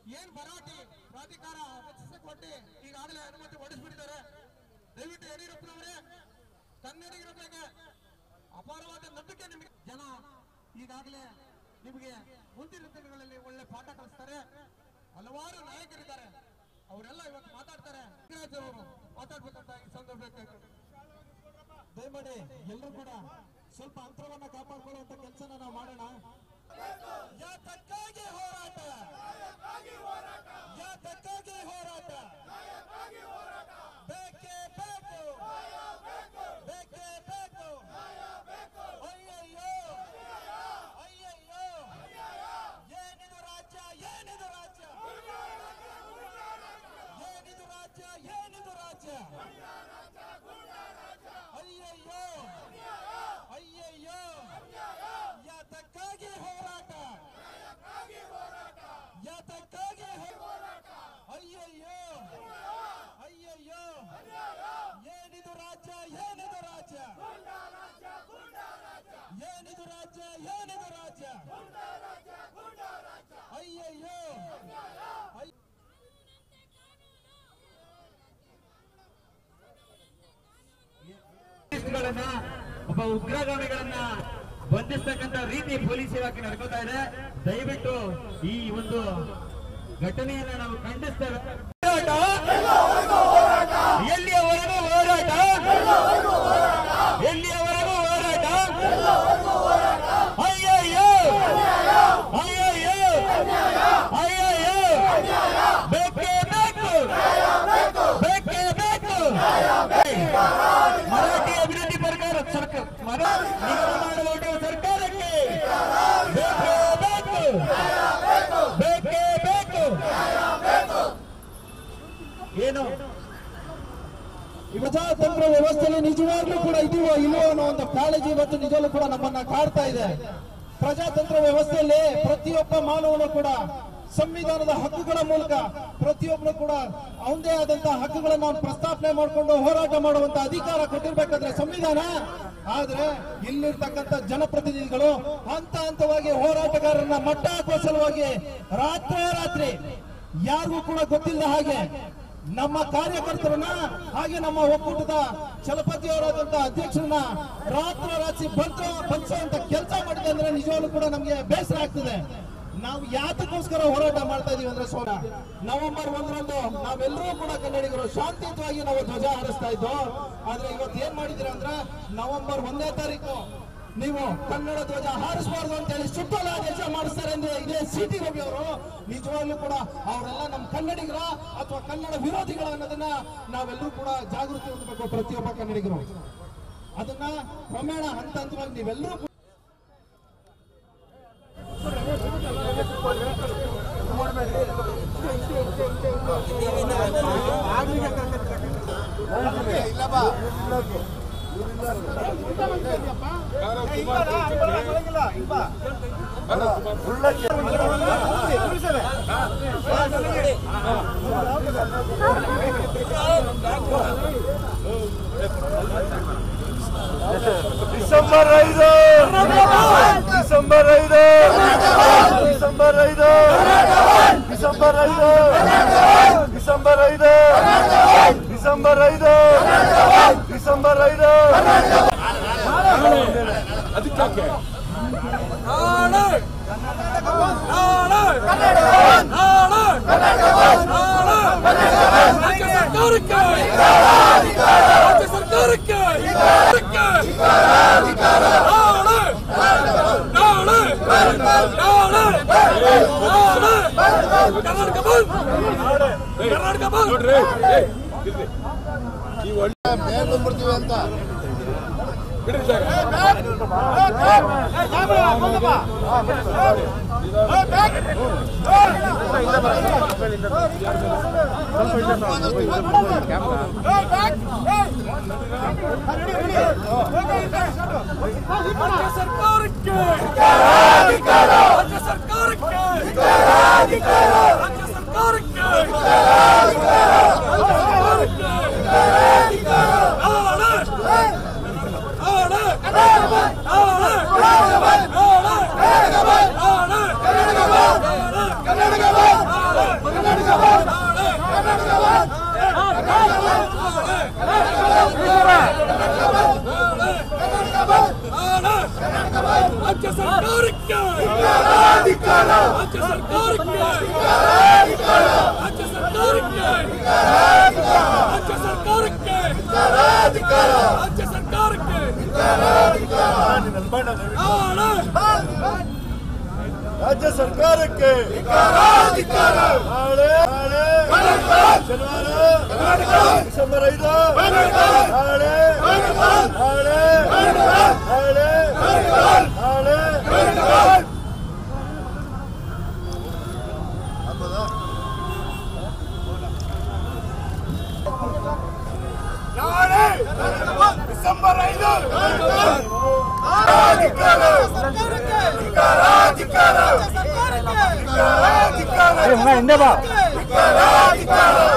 ಏನ್ ಭರಾಟಿ ಪ್ರಾಧಿಕಾರ ರಚಿಸಿ ಕೊಟ್ಟು ಈಗಾಗಲೇ ಅನುಮತಿ ಹೊಡಿಸ್ಬಿಟ್ಟಿದ್ದಾರೆ ದಯವಿಟ್ಟು ಯಡಿಯೂರಪ್ಪನವರೇ ಕನ್ನಡಿಗರ ಬಗ್ಗೆ ಅಪಾರವಾದ ನಂಬಿಕೆ ನಿಮಗೆ ಜನ ಈಗಾಗಲೇ ನಿಮಗೆ ಮುಂದಿನ ದಿನಗಳಲ್ಲಿ ಒಳ್ಳೆ ಪಾಠ ಕಲಿಸ್ತಾರೆ ಹಲವಾರು ನಾಯಕರಿದ್ದಾರೆ ಅವರೆಲ್ಲ ಇವತ್ತು ಮಾತಾಡ್ತಾರೆ ನಾಗರಾಜ್ ಅವರು ಮಾತಾಡ್ಬೇಕಂತ ಈ ಸಂದರ್ಭಕ್ಕೆ ದಯಮಾಡಿ ಎಲ್ಲರೂ ಕೂಡ ಸ್ವಲ್ಪ ಅಂತರವನ್ನ ಕಾಪಾಡಿಕೊಳ್ಳುವಂತ ಕೆಲಸನ ನಾವು ಮಾಡೋಣ ಯಾತಕ್ಕಾಗಿ ಹೋರಾಟ ಯಾತಕ್ಕಾಗಿ ಹೋರಾಟ ಬೇಕೇ ಬೇಕು ಬೇಕೇ ಬೇಕು ಅಯ್ಯಯ್ಯೋ ಅಯ್ಯಯ್ಯೋ ಏನಿದು ರಾಜ್ಯ ಏನಿದು ರಾಜ್ಯ ಏನಿದು ರಾಜ್ಯ ಏನಿದು ರಾಜ್ಯ ಅಯ್ಯಯ್ಯೋ ಅಯ್ಯಯ್ಯೋ ಯಾತಕ್ಕಾಗಿ ಹೋರಾಟ ಯಾತಕ್ಕಾಗಿ ಹೋರಾಟ ಅಯ್ಯಯ್ಯೋ ಅಯ್ಯಯ್ಯೋ ಏನಿದು ರಾಜ್ಯ ಏನಿದು ರಾಜ್ಯ ಏನಿದು ರಾಜ್ಯ ಏನಿದು ರಾಜ್ಯ ಅಯ್ಯಯ್ಯೋ ಅಯ್ಯ ಗಳನ್ನ ಒಬ್ಬ ಉಗ್ರಗಾಮಿಗಳನ್ನ ಬಂಧಿಸ್ತಕ್ಕಂತ ರೀತಿ ಪೊಲೀಸ್ ಇಲಾಖೆ ನಡ್ಕೋತಾ ಇದೆ ದಯವಿಟ್ಟು ಈ ಒಂದು ಘಟನೆಯನ್ನ ನಾವು ಖಂಡಿಸ್ತೇವೆ ಎಲ್ಲಿಯವರೆಗೂ ಹೋರಾಟ ಎಲ್ಲಿಯವರೆಗೂ ಹೋರಾಟ ಅಯ್ಯಯ್ಯೋ ಅಯ್ಯಯ್ಯೋ ಅಯ್ಯಯ್ಯೋ ಬೇಕೇ ಬೇಕು ಬೇಕೇ ಬೇಕು ಮರಾಠಿ ಅಭಿವೃದ್ಧಿ ಸರ್ಕಾರ ಸರ್ಕಾರ ಮರ ನಿಗಮ ಮಾಡಲು ಹೊರಟಿರುವ ಸರ್ಕಾರಕ್ಕೆ ಬೇಕೇ ಬೇಕು ಬೇಕೇ ಬೇಕು ಏನು ಈ ಪ್ರಜಾತಂತ್ರ ವ್ಯವಸ್ಥೆಯಲ್ಲಿ ನಿಜವಾಗ್ಲೂ ಕೂಡ ಇದೀವೋ ಇಲ್ವೋ ಅನ್ನೋ ಒಂದು ಕಾಳಜಿ ಇವತ್ತು ನಿಜವಾಗ್ಲೂ ಕೂಡ ನಮ್ಮನ್ನ ಕಾಡ್ತಾ ಇದೆ ಪ್ರಜಾತಂತ್ರ ವ್ಯವಸ್ಥೆಯಲ್ಲಿ ಪ್ರತಿಯೊಬ್ಬ ಮಾನವನು ಕೂಡ ಸಂವಿಧಾನದ ಹಕ್ಕುಗಳ ಮೂಲಕ ಪ್ರತಿಯೊಬ್ಬರು ಕೂಡ ಅವನದೇ ಆದಂತಹ ಹಕ್ಕುಗಳನ್ನು ಅವ್ನು ಪ್ರಸ್ತಾಪನೆ ಮಾಡಿಕೊಂಡು ಹೋರಾಟ ಮಾಡುವಂತ ಅಧಿಕಾರ ಕೊಟ್ಟಿರ್ಬೇಕಾದ್ರೆ ಸಂವಿಧಾನ ಆದ್ರೆ ಇಲ್ಲಿರ್ತಕ್ಕಂಥ ಜನಪ್ರತಿನಿಧಿಗಳು ಹಂತ ಹಂತವಾಗಿ ಹೋರಾಟಗಾರರನ್ನ ಮಟ್ಟ ಹಾಕುವ ಸಲುವಾಗಿ ರಾತ್ರೋರಾತ್ರಿ ಯಾರಿಗೂ ಕೂಡ ಗೊತ್ತಿಲ್ಲದ ಹಾಗೆ ನಮ್ಮ ಕಾರ್ಯಕರ್ತರನ್ನ ಹಾಗೆ ನಮ್ಮ ಒಕ್ಕೂಟದ ಚಲಪತಿಯವರಾದಂತಹ ಅಧ್ಯಕ್ಷರನ್ನ ರಾತ್ರೋರಾತ್ರಿ ಬಂಚ ಬಂಚುವಂತ ಕೆಲಸ ಮಾಡಿದೆ ಅಂದ್ರೆ ನಿಜವಾಗ್ಲೂ ಕೂಡ ನಮ್ಗೆ ಬೇಸರ ಆಗ್ತದೆ ನಾವು ಯಾತಕ್ಕೋಸ್ಕರ ಹೋರಾಟ ಮಾಡ್ತಾ ಇದೀವಿ ಅಂದ್ರೆ ಸೋನ ನವೆಂಬರ್ ಒಂದರಂದು ನಾವೆಲ್ಲರೂ ಕೂಡ ಕನ್ನಡಿಗರು ಶಾಂತಿಯುತವಾಗಿ ನಾವು ಧ್ವಜ ಹಾರಿಸ್ತಾ ಇದ್ವು ಆದ್ರೆ ಇವತ್ತು ಏನ್ ಮಾಡಿದಿರ ಅಂದ್ರೆ ನವೆಂಬರ್ ಒಂದನೇ ತಾರೀಕು ನೀವು ಕನ್ನಡ ಧ್ವಜ ಹಾರಿಸಬಾರ್ದು ಅಂತ ಹೇಳಿ ಸುತ್ತೋಲ ಆದೇಶ ಮಾಡಿಸ್ತಾರೆ ಅಂದ್ರೆ ಇದೇ ಸಿ ಟಿ ರವಿ ಅವರು ನಿಜವಾಗ್ಲೂ ಕೂಡ ಅವರೆಲ್ಲ ನಮ್ಮ ಕನ್ನಡಿಗರ ಅಥವಾ ಕನ್ನಡ ವಿರೋಧಿಗಳ ಅನ್ನೋದನ್ನ ನಾವೆಲ್ಲರೂ ಕೂಡ ಜಾಗೃತಿ ಹೊಂದಬೇಕು ಪ್ರತಿಯೊಬ್ಬ ಕನ್ನಡಿಗರು ಅದನ್ನ ಕ್ರಮೇಣ ಹಂತ ಹಂತವಾಗಿ ನೀವೆಲ್ಲರೂ ಕೂಡ ಡಿಸೆಂಬರ್ ಐದು ಡಿಸೆಂಬರ್ ಐದು ಡಿಸೆಂಬರ್ ಐದು ಡಿಸೆಂಬರ್ ಐದು ಡಿಸೆಂಬರ್ ಐದು ಡಿಸೆಂಬರ್ ಐದು ಡಿಸೆಂಬರ್ ಐದು ರಾಜ್ಯ ಸರ್ಕಾರಕ್ಕೆ ರಾಜ್ಯ ಸರ್ಕಾರಕ್ಕೆ ನಾಳೆ ನಾಳೆ ನಾಳೆ ನಾಳೆ ಕರ್ನಾಟಕ ಬಂದ್ ಕರ್ನಾಟಕ ಬಂದ್ ನೋಡ್ರಿ ರಾಜ್ಯ ಸರ್ಕಾರಕ್ಕೆ ರಾಜ್ಯ ಸರ್ಕಾರಕ್ಕೆ ರಾಜ್ಯ ಸರ್ಕಾರಕ್ಕೆ ಕನ್ನಡ ರಾಜ್ಯ ಸರ್ಕಾರಕ್ಕೆ ರಾಜ್ಯ ಸರ್ಕಾರಕ್ಕೆ ರಾಜ್ಯ ಸರ್ಕಾರಕ್ಕೆ ರಾಜ್ಯ ಸರ್ಕಾರಕ್ಕೆ ರಾಜ್ಯ ಸರ್ಕಾರಕ್ಕೆ ನಾಳೆ ರಾಜ್ಯ ಸರ್ಕಾರಕ್ಕೆ ನಾಳೆ ನಾಳೆ ಶನಿವಾರ ಡಿಸೆಂಬರ್ ಐದು ನಾಳೆ ನಾಳೆ ನಾಳೆ ನಾಳೆ ನಾಳೆ ಡಿಸೆಂಬರ್ ಐದು ಹಿಂದೆ ಬಾ